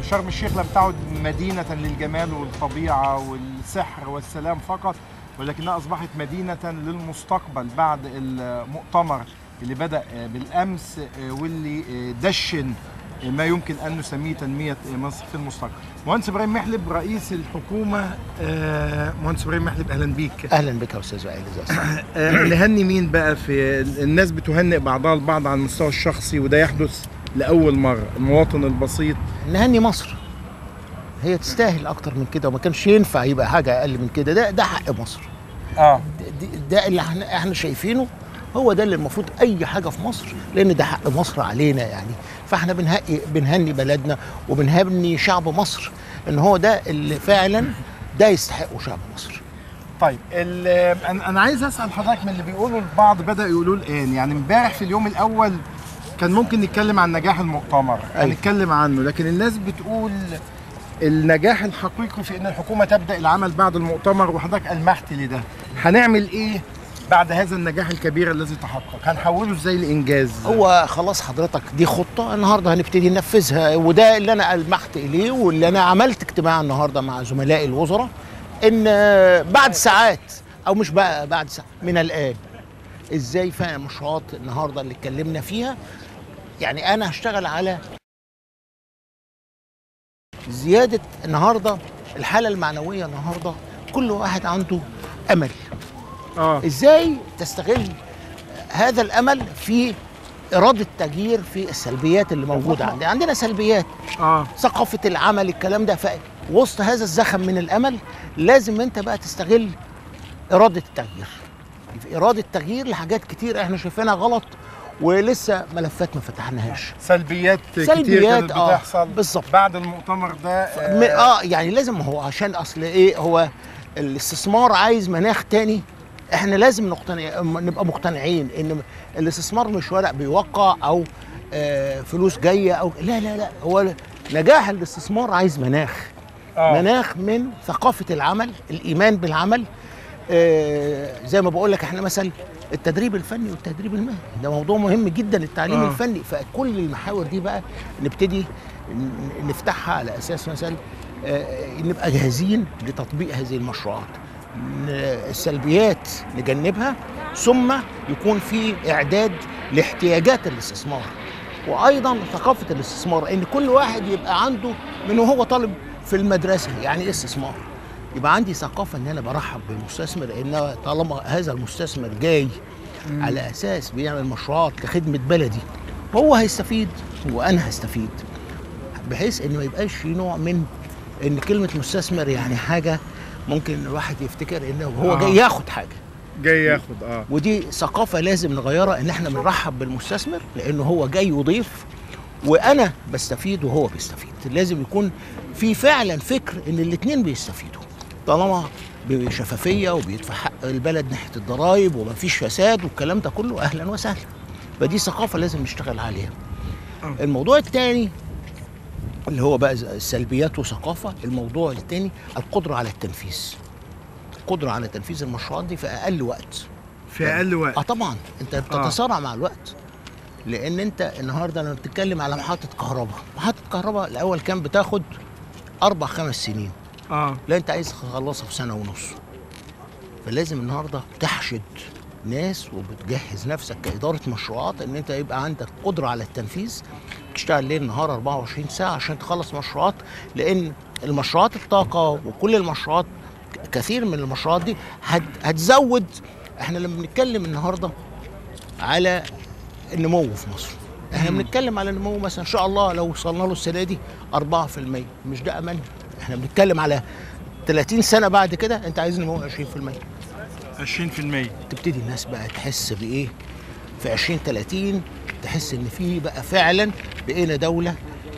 شرم الشيخ لم تعد مدينة للجمال والطبيعة والسحر والسلام فقط ولكنها أصبحت مدينة للمستقبل بعد المؤتمر اللي بدأ بالأمس واللي دشن ما يمكن أن نسميه تنمية مصر في المستقبل مهندس إبراهيم محلب رئيس الحكومة آه، مهندس إبراهيم محلب أهلا بيك اهلا بك يا استاذ وائل ازي آه، نهني مين بقى في الناس بتهنئ بعضها البعض على المستوى الشخصي وده يحدث لأول مرة المواطن البسيط نهني مصر هي تستاهل اكتر من كده وما كانش ينفع يبقى حاجه اقل من كده ده ده حق مصر اه ده, ده اللي احنا احنا شايفينه هو ده اللي المفروض اي حاجه في مصر لان ده حق مصر علينا يعني فاحنا بنهني بنهني بلدنا وبنهني شعب مصر ان هو ده اللي فعلا ده يستحقه شعب مصر طيب ال- انا أنا عايز اسال حضرتك من اللي بيقولوا البعض بدا يقولوا الان يعني امبارح في اليوم الاول كان ممكن نتكلم عن نجاح المؤتمر أيوة. هنتكلم عنه لكن الناس بتقول النجاح الحقيقي في ان الحكومه تبدا العمل بعد المؤتمر وحضرتك المحت لده هنعمل ايه بعد هذا النجاح الكبير الذي تحقق هنحوله ازاي لانجاز هو خلاص حضرتك دي خطه النهارده هنبتدي ننفذها وده اللي انا المحت اليه واللي انا عملت اجتماع النهارده مع زملائي الوزراء ان بعد ساعات او مش بقى بعد ساعات من الان ازاي فعلا مشروعات النهارده اللي اتكلمنا فيها يعني انا هشتغل على زياده النهارده الحاله المعنويه النهارده كل واحد عنده امل اه ازاي تستغل هذا الامل في اراده تغيير في السلبيات اللي موجوده عندنا عندنا سلبيات اه ثقافه العمل الكلام ده فوسط هذا الزخم من الامل لازم انت بقى تستغل اراده التغيير في اراده تغيير لحاجات كتير احنا شايفينها غلط ولسه ملفات ما فتحناهاش سلبيات, كتير سلبيات، كانت آه، بتحصل بالظبط. بعد المؤتمر ده م- اه يعني لازم هو عشان اصل ايه هو الاستثمار عايز مناخ تاني احنا لازم نقتنع نبقى مقتنعين ان الاستثمار مش ورق بيوقع او آه فلوس جايه او لا لا لا هو نجاح الاستثمار عايز مناخ آه. مناخ من ثقافه العمل الايمان بالعمل آه زي ما بقول لك احنا مثلا التدريب الفني والتدريب المهني ده موضوع مهم جدا التعليم آه. آه. الفني فكل المحاور دي بقى نبتدي ن- نفتحها على اساس مثلا آه، نبقى جاهزين لتطبيق هذه المشروعات ن- السلبيات نجنبها ثم يكون في اعداد لاحتياجات الاستثمار وايضا ثقافه الاستثمار ان كل واحد يبقى عنده من وهو طالب في المدرسه يعني ايه استثمار يبقى عندي ثقافه ان انا برحب بالمستثمر ان طالما هذا المستثمر جاي على اساس بيعمل مشروعات لخدمه بلدي هو هيستفيد وانا هستفيد بحيث ان ما يبقاش في نوع من ان كلمه مستثمر يعني حاجه ممكن الواحد يفتكر انه هو آه. جاي ياخد حاجه جاي ياخد اه ودي ثقافه لازم نغيرها ان احنا بنرحب بالمستثمر لانه هو جاي يضيف وانا بستفيد وهو بيستفيد لازم يكون في فعلا فكر ان الاثنين بيستفيدوا طالما بشفافيه وبيدفع حق البلد ناحيه الضرائب ومفيش فساد والكلام ده كله اهلا وسهلا فدي ثقافه لازم نشتغل عليها الموضوع الثاني اللي هو بقى السلبيات وثقافه الموضوع الثاني القدره على التنفيذ القدره على تنفيذ المشروعات دي في اقل وقت في اقل وقت اه طبعا انت بتتسارع مع الوقت لان انت النهارده لما بتتكلم على محطه كهرباء محطه كهرباء الاول كان بتاخد اربع خمس سنين اه لا انت عايز تخلصها في سنه ونص فلازم النهارده تحشد ناس وبتجهز نفسك كاداره مشروعات ان انت يبقى عندك قدره على التنفيذ تشتغل ليل نهار 24 ساعه عشان تخلص مشروعات لان المشروعات الطاقه وكل المشروعات كثير من المشروعات دي هت- هتزود احنا لما بنتكلم النهارده على النمو في مصر احنا بنتكلم على النمو مثلا ان شاء الله لو وصلنا له السنه دي 4% مش ده امل احنا بنتكلم على 30 سنه بعد كده انت عايز نمو 20% 20% تبتدي الناس بقى تحس بايه في 20 30 تحس ان في بقى فعلا بقينا دوله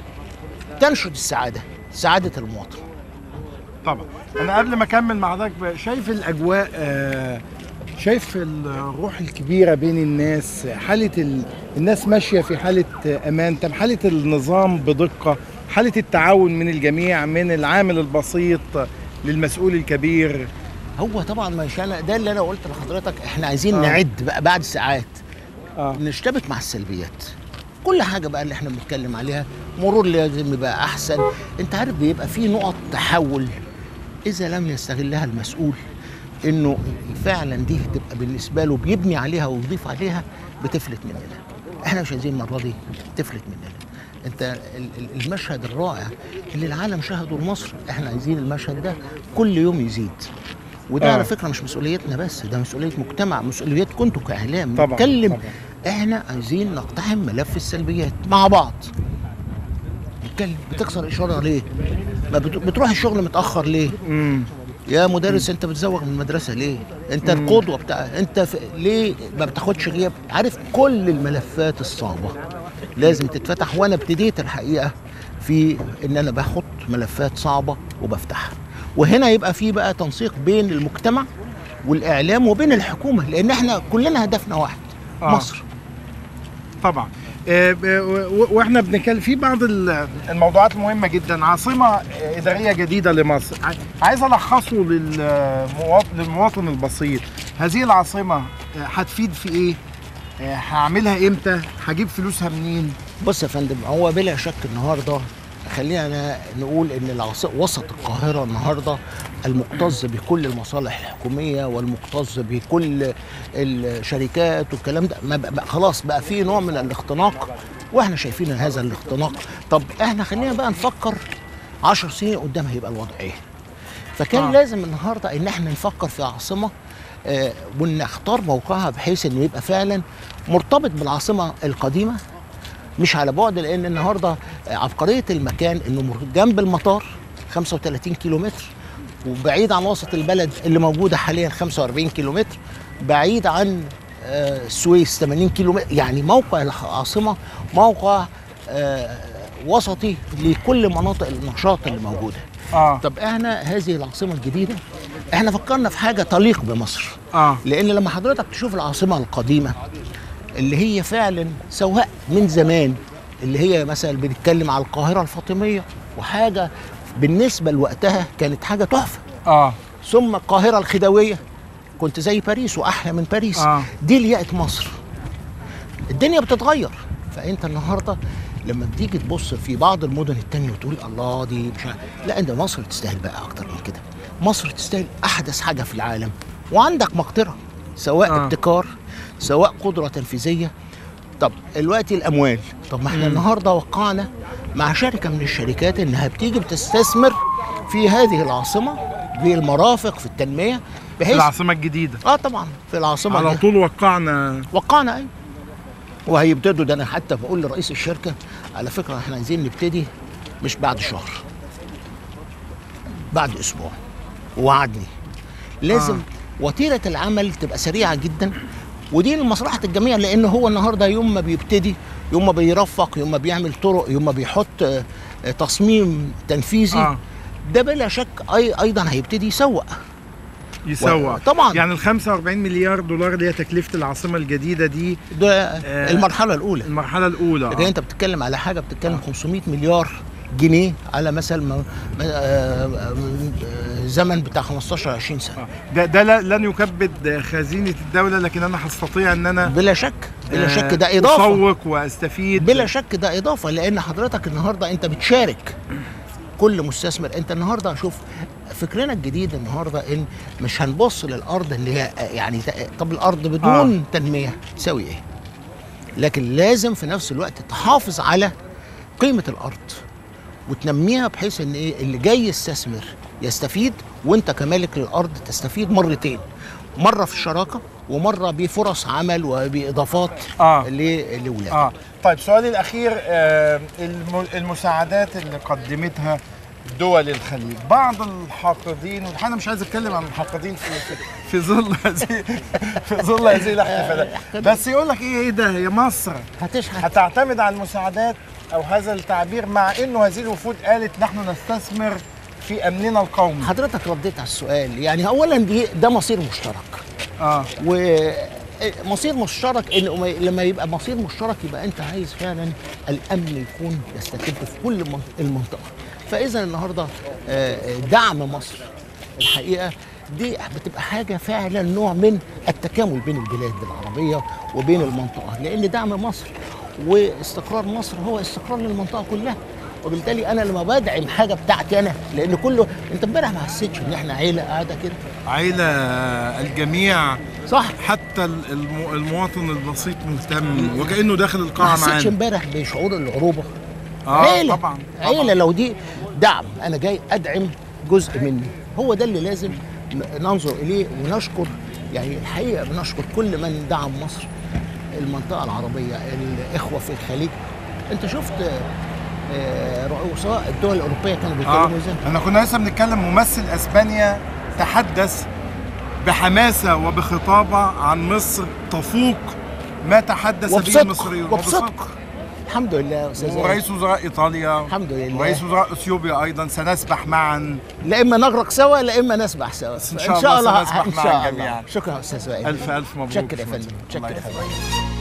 تنشد السعاده سعاده المواطن طبعا انا قبل ما اكمل مع حضرتك بقى، شايف الاجواء آه، شايف الروح الكبيره بين الناس حاله ال... الناس ماشيه في حاله امان طب حاله النظام بدقه حاله التعاون من الجميع من العامل البسيط للمسؤول الكبير هو طبعا مش انا ده اللي انا قلت لحضرتك احنا عايزين آه. نعد بقى بعد ساعات اه نشتبك مع السلبيات كل حاجه بقى اللي احنا بنتكلم عليها مرور لازم يبقى احسن انت عارف بيبقى في نقط تحول اذا لم يستغلها المسؤول انه فعلا دي تبقى بالنسبه له بيبني عليها ويضيف عليها بتفلت مننا احنا مش عايزين المره دي تفلت مننا انت ال- ال- المشهد الرائع اللي العالم شاهده لمصر احنا عايزين المشهد ده كل يوم يزيد وده آه. على فكره مش مسؤوليتنا بس ده مسؤوليه مجتمع مسؤوليتكم انتوا كاعلام طبعاً، نتكلم طبعاً. احنا عايزين نقتحم ملف السلبيات مع بعض نتكلم بتكسر اشاره ليه ما بت- بتروح الشغل متاخر ليه امم يا مدرس انت بتزوغ من المدرسه ليه انت القدوه بتاع انت في... ليه ما بتاخدش غياب عارف كل الملفات الصعبه لازم تتفتح وانا ابتديت الحقيقه في ان انا باخد ملفات صعبه وبفتحها وهنا يبقى في بقى تنسيق بين المجتمع والاعلام وبين الحكومه لان احنا كلنا هدفنا واحد آه. مصر طبعا آه، ب- و- واحنا بنتكلم في بعض ال- الموضوعات المهمه جدا عاصمه اداريه جديده لمصر ع- عايز الخصه للمواطن للمواطن البسيط هذه العاصمه آه، هتفيد في ايه آه، هعملها امتى هجيب فلوسها منين بص يا فندم هو بلا شك النهارده خلينا نقول ان العاص- وسط القاهره النهارده المكتظ بكل المصالح الحكوميه والمكتظ بكل الشركات والكلام ده ما بقى بقى خلاص بقى في نوع من الاختناق واحنا شايفين هذا الاختناق طب احنا خلينا بقى نفكر عشر سنين قدام هيبقى الوضع ايه فكان آه. آه. لازم النهارده ان احنا نفكر في عاصمه آه ونختار موقعها بحيث انه يبقى فعلا مرتبط بالعاصمه القديمه مش على بعد لان النهارده عبقريه المكان انه مر- جنب المطار 35 كيلومتر وبعيد عن وسط البلد اللي موجوده حاليا 45 كيلومتر بعيد عن آه، السويس 80 كيلومتر يعني موقع العاصمه موقع آه، وسطي لكل مناطق النشاط اللي موجوده اه طب احنا هذه العاصمه الجديده احنا فكرنا في حاجه تليق بمصر اه لان لما حضرتك تشوف العاصمه القديمه اللي هي فعلا سواء من زمان اللي هي مثلا بنتكلم على القاهره الفاطميه وحاجه بالنسبه لوقتها كانت حاجه تحفه اه ثم القاهره الخديويه كنت زي باريس واحلى من باريس آه. دي لياقه مصر الدنيا بتتغير فانت النهارده لما بتيجي تبص في بعض المدن التانية وتقول الله دي مش عارف. لا انت مصر تستاهل بقى اكتر من كده مصر تستاهل احدث حاجه في العالم وعندك مقدره سواء آه. آه. ابتكار سواء قدره تنفيذيه طب دلوقتي الاموال طب ما احنا النهارده وقعنا مع شركه من الشركات انها بتيجي بتستثمر في هذه العاصمه في المرافق في التنميه في بحيث العاصمه الجديده اه طبعا في العاصمه على دي. طول وقعنا وقعنا ايوه وهيبتدوا ده انا حتى بقول لرئيس الشركه على فكره احنا عايزين نبتدي مش بعد شهر بعد اسبوع وعدني لازم آه. وتيره العمل تبقى سريعه جدا ودي لمصلحه الجميع لان هو النهارده يوم ما بيبتدي يوم ما بيرفق يوم ما بيعمل طرق يوم ما بيحط آه، آه، تصميم تنفيذي آه. آه. ده بلا شك أي ايضا هيبتدي يسوق يسوى طبعاً. يعني ال 45 مليار دولار اللي هي تكلفه العاصمه الجديده دي ده آه. المرحله الاولى المرحله الاولى لكن آه. انت بتتكلم على حاجه بتتكلم 500 مليار جنيه على مثلا م- م- آه، آه، زمن بتاع 15 20 سنه ده ده لا- لن يكبد خزينه الدوله لكن انا هستطيع ان انا بلا شك بلا آه، شك ده اضافه اسوق واستفيد بلا شك ده اضافه لان حضرتك النهارده انت بتشارك كل مستثمر انت النهارده شوف فكرنا الجديد النهارده ان مش هنبص للارض اللي هي يعني طب الارض بدون آه. آه. تنميه تساوي ايه؟ لكن لازم في نفس الوقت تحافظ على قيمه الارض وتنميها بحيث ان ايه اللي جاي يستثمر يستفيد وانت كمالك للارض تستفيد مرتين مره في الشراكه ومره بفرص عمل وباضافات آه. ل- لولادك اه طيب سؤالي الاخير آه الم- المساعدات اللي قدمتها دول الخليج بعض الحاقدين انا مش عايز اتكلم عن الحاقدين في في, في ظل هذه في ظل هذه الاحتفالات بس يقول لك ايه ايه ده هي مصر هتشحت هتعتمد على المساعدات او هذا التعبير مع انه هذه الوفود قالت نحن نستثمر في امننا القومي حضرتك رديت على السؤال يعني اولا دي ده مصير مشترك اه ومصير مشترك إن ما- لما يبقى مصير مشترك يبقى انت عايز فعلا الامن يكون يستتب في كل من- المنطقه فاذا النهارده آه، دعم مصر الحقيقه دي بتبقى حاجه فعلا نوع من التكامل بين البلاد العربيه وبين المنطقه لان دعم مصر واستقرار مصر هو استقرار للمنطقه كلها وبالتالي انا لما بدعم حاجه بتاعتي انا لان كله انت امبارح ما حسيتش ان احنا عيله قاعده كده عيلة الجميع صح حتى الم- المواطن البسيط مهتم وكأنه داخل ما القاعة حسيتش معانا امبارح بشعور العروبه اه عيلة طبعا عيلة طبعا لو دي دعم أنا جاي أدعم جزء مني هو ده اللي لازم ن- ننظر إليه ونشكر يعني الحقيقة بنشكر كل من دعم مصر المنطقة العربية الإخوة في الخليج أنت شفت آه، رؤساء الدول الأوروبية كانوا اه بيتكلموا إزاي انا كنا لسه بنتكلم ممثل اسبانيا تحدث بحماسه وبخطابه عن مصر تفوق ما تحدث به وبصدق المصريون وبصدق الحمد لله يا أستاذ زاهد. ورئيس وزراء ايطاليا الحمد لله. ورئيس وزراء اثيوبيا ايضا سنسبح معا لا إما نغرق سوا لا إما نسبح سوا إن شاء الله سنسبح إن معا شاء الله جميعا. شكرا يا أستاذ وائل الف الف مبروك شكرا يا شكراً. فندم الله شكرا يا يخليك. فندم